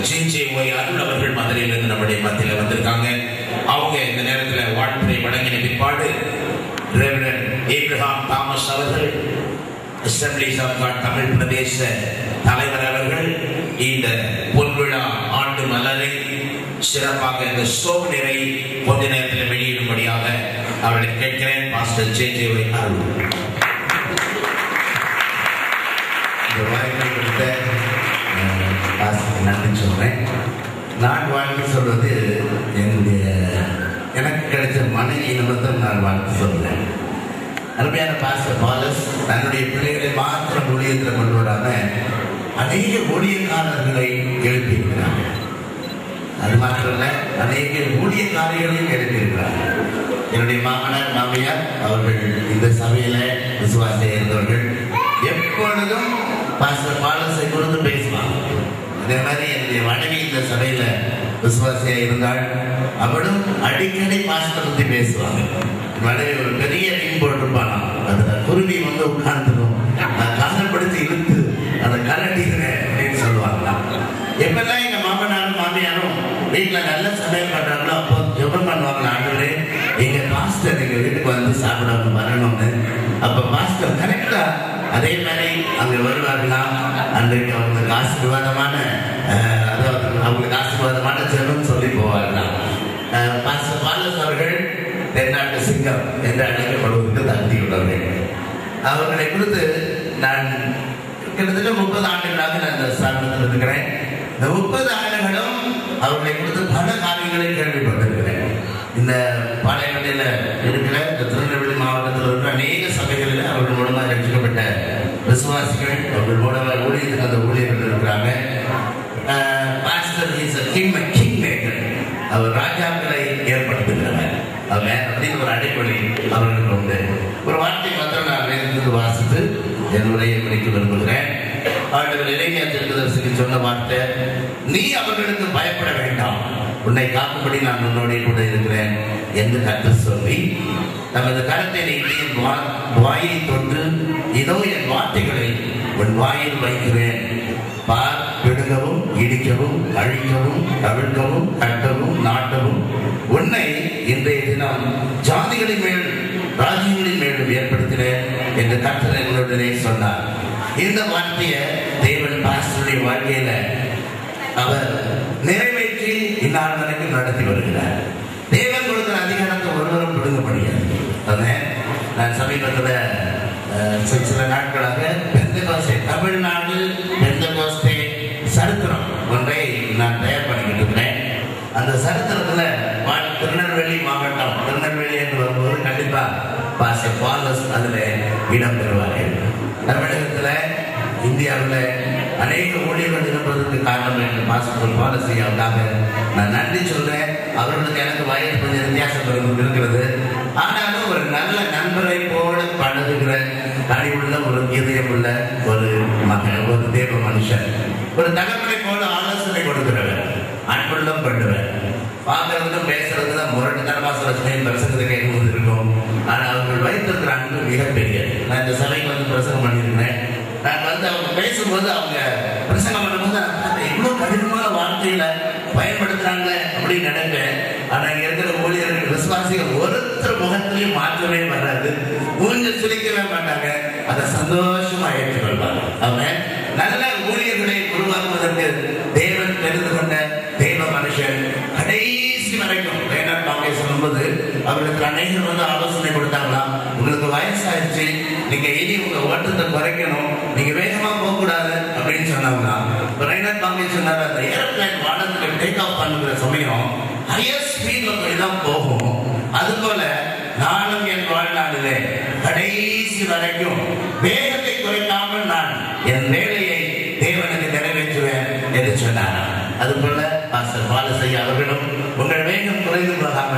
J Y அருள் அவர்கள் மதுரையிலிருந்து நம்முடைய மத்தியில் வந்திருக்காங்க அவங்க இந்த நேரத்தில் வாழ்த்துறை வழங்கின பிற்பாடு ரெவரன் ஏப்ரஹாம் தாமஸ் அவர்கள் அசம்பிளிஸ் ஆஃப் காட் தமிழ் பிரதேச தலைவர் அவர்கள் இந்த பொன்விழா ஆண்டு மலரை சிறப்பாக இந்த சோக நிறை கொஞ்ச நேரத்தில் வெளியிடும்படியாக அவர்களை கேட்கிறேன் pastor J J Y Arul இந்த வாய்ப்பை கொடுத்த அஹ், பாஸ்டருக்கு நன்றி சொல்றேன் நான் வாழ்த்து சொல்வது என்னுடைய எனக்கு கிடைச்ச மனைவி நிமித்தம் நான் வாழ்த்து சொல்றேன் அருமையான பாஸ்டர் பாலஸ் தன்னுடைய பிள்ளைகளை மாத்திரம் ஊழியத்தில் கொண்டு வராம அநேக ஊழியக்காரர்களை எழுப்பியிருக்கிறாங்க அது மாத்திரமல்ல அநேக ஊழியக்காரிகளையும் எழுப்பியிருக்கிறாங்க என்னுடைய மாமனார் மாமியார் அவர்கள் இந்த சபையில விசுவாசியாக இருந்தவர்கள் எப்பொழுதும் பாஸ்டர் பாலஸை குறித்து பேசுவாங்க அதே மாதிரி என்னுடைய மனைவி இந்த சபையில விசுவாசியா இருந்தால் அவளும் அடிக்கடி பாஸ்டர் பத்தி பேசுவாங்க என் மனைவி ஒரு பெரிய டீம் போட்டிருப்பானா அதுல குருவி வந்து உட்கார்ந்துடும் நான் கஷ்டப்படுத்தி இழுத்து அதை கலட்டிக்கிறேன் அப்படின்னு சொல்லுவாங்களாம் எப்பெல்லாம் எங்க மாமனாரும் மாமியாரும் வீட்டுல நல்ல சமையல் பண்றாங்களோ அப்போ ஜெபம் பண்ணுவாங்க ஆண்டவரே எங்க பாஸ்டர் எங்க வீட்டுக்கு வந்து சாப்பிடாம வரணும்னு அப்ப பாஸ்டர் கரெக்டா அதே மாதிரி அங்க வருவார்களாம் அன்றைக்கு அவங்களுக்கு ஆசீர்வாதமான அஹ், அதாவது அவங்களுக்கு ஆசீர்வாதமான ஜெபம் சொல்லி போவார்களாம் அஹ், பாஸ்டர் பாலஸ் அவர்கள் தென்னாட்டு சிங்கம் என்று அழைக்கப்படுவதற்கு தகுதியுள்ளவர்கள் அவர்களை குறித்து நான் கிட்டத்தட்ட முப்பது ஆண்டுகளாக நான் இந்த ஸ்தாபனத்தில் இருக்கிறேன் இந்த முப்பது ஆண்டுகளும் அவர்களை குறித்து பல காரியங்களை கேள்விப்பட்டிருக்கிறேன் இந்த பாளையங்கடையில் இருக்கிற இந்த திருநெல்வேலி மாவட்டத்தில் இருக்கிற அநேக சபைகளில் அவர்கள் மூலமாக ரட்சிக்கப்பட்ட விசுவாசிகள் அவர்கள் மூலமாக ஊழியத்துக்கு அந்த ஊழியர்கள் இருக்கிறாங்க pastor is a king king maker அவர் ராஜாக்களை ஏற்படுத்துகிறவர் அவன் அப்படின்னு ஒரு அடைமொழி அவர்களுக்கு உண்டு ஒரு வார்த்தை மாத்திரம் நான் வேதத்துக்கு வாசித்து என் உரையை முடிக்க விரும்புகிறேன் ஆண்டவர் இளைஞ திருதர்சிக்கு சொன்ன வார்த்தை நீ அவர்களுக்கு பயப்பட வேண்டாம் உன்னை காக்கும்படி நான் உன்னோட கூட இருக்கிறேன் என்று கற்று சொல்லி நமது கரத்தை நீட்டி என் வா- வாயை தொட்டு இதோ என் வார்த்தைகளை உன் வாயில் வைக்கிறேன் பார் பிடுங்கவும் இடிக்கவும் அழிக்கவும் கவிழ்க்கவும் கட்டவும் நாட்டவும் உன்னை இன்றைய தினம் ஜாதிகளின் மேல் ராஜ்யங்களின் மேலும் ஏற்படுத்தினேன் என்று கர்த்தர் என்னுடனே சொன்னார் இந்த வார்த்தையை தேவன் பாஸ்டருடைய வாழ்க்கையில அவர் நிறைவேற்றி இந்நாள் வரைக்கும் நடத்தி வருகிறார் தேவன் கொடுக்கிற அதிகாரத்தை ஒருவரும் பிடுங்க முடியாது அதான் நான் சமீபத்தில் அஹ், சில சில நாட்களாக பெந்தகோஸ்தே தமிழ்நாடு பெந்தகோஸ்தே சரித்திரம் ஒன்றை நான் தயார் பண்ணிக்கிட்டு இருக்கிறேன் அந்த சரித்திரத்துல வா- திருநெல்வேலி மாவட்டம் திருநெல்வேலி என்று வரும்போது கண்டிப்பா பாஸ்டர் பாலஸ் அதுல இடம் பெறுவார்கள் தமிழகத்துல இந்தியாவில் அநேக ஊழியர்கள் இருப்பதற்கு காரணம் என்று பாஸ்டர் பாலஸ் ஐயாவுக்காக நான் நன்றி சொல்றேன் அவர்களுக்கு எனக்கு வயது கொஞ்சம் வித்தியாசம் இருக்கு- இருக்கிறது ஆனாலும் ஒரு நல்ல நண்பரை போல பழகுகிற கனிவுள்ள ஒரு இதயம் உள்ள ஒரு மகன் ஒரு தேவ மனுஷன் ஒரு தகவலை போல ஆலோசனை கொடுக்கிறவர் அன்புள்ளம் பண்ணுவர் பார்க்கறதுக்கும் பேசுறதுக்கு முரட்டுத்தனமா சில சமயம் பிரசங்கத்தை கேட்கும்போது இருக்கும் ஆனா அவர்கள் வைத்திருக்கிற அன்பு மிகப்பெரிய நான் இந்த சபைக்கு வந்து பிரசங்கம் பண்ணியிருக்கிறேன் நான் வந்து அவங்க பேசும்போது அவங்க பிரசங்கம் பண்ணும்போது நான் பார்த்தேன், இவ்வளவு கடினமான வார்த்தையில பயன்படுத்துறாங்களே அப்படின்னு நினைப்பேன் ஆனா இங்க இருக்கிற ஊழியர்கள் விசுவாசிகள் ஒருத்தர் முகத்திலையும் மாற்றமே வராது மூஞ்ச சுளிக்கவே மாட்டாங்க அதை சந்தோஷமா ஏற்றுக்கொள்வாங்க அவன் நல்ல ஊழியர்களை உருவாக்குவதற்கு தேவன் தெரிந்து கொண்ட தேவ மனுஷன் கடைசி வரைக்கும் வேண்டாம் பாம்பே சொல்லும்போது அவர்களுக்கு அநேகர் வந்து ஆலோசனை கொடுத்தாங்களாம் உங்களுக்கு வயசாயிருச்சு நீங்க இனி உங்க ஓட்டத்தை குறைக்கணும் நீங்க வேகமா போக கூடாது அப்படின்னு சொன்னாங்களாம் ரெய்னாட் பாம்பே சொன்னார் அந்த ஏரோப்ளைன் வானத்துல டேக் ஆஃப் பண்ணுகிற சமயம் ஹையர் ஸ்பீட்ல போய் தான் போகும் அது போல நானும் என் வாழ்நாளிலே கடைசி வரைக்கும் வேகத்தை குறைக்காமல் நான் என் வேலையை தேவனுக்கு நிறைவேற்றுவேன் என்று சொன்னாராம் அதுபோல பாஸ்டர் பாலசையா அவர்களும் உங்கள் வேகம் குறைந்து போகாமல்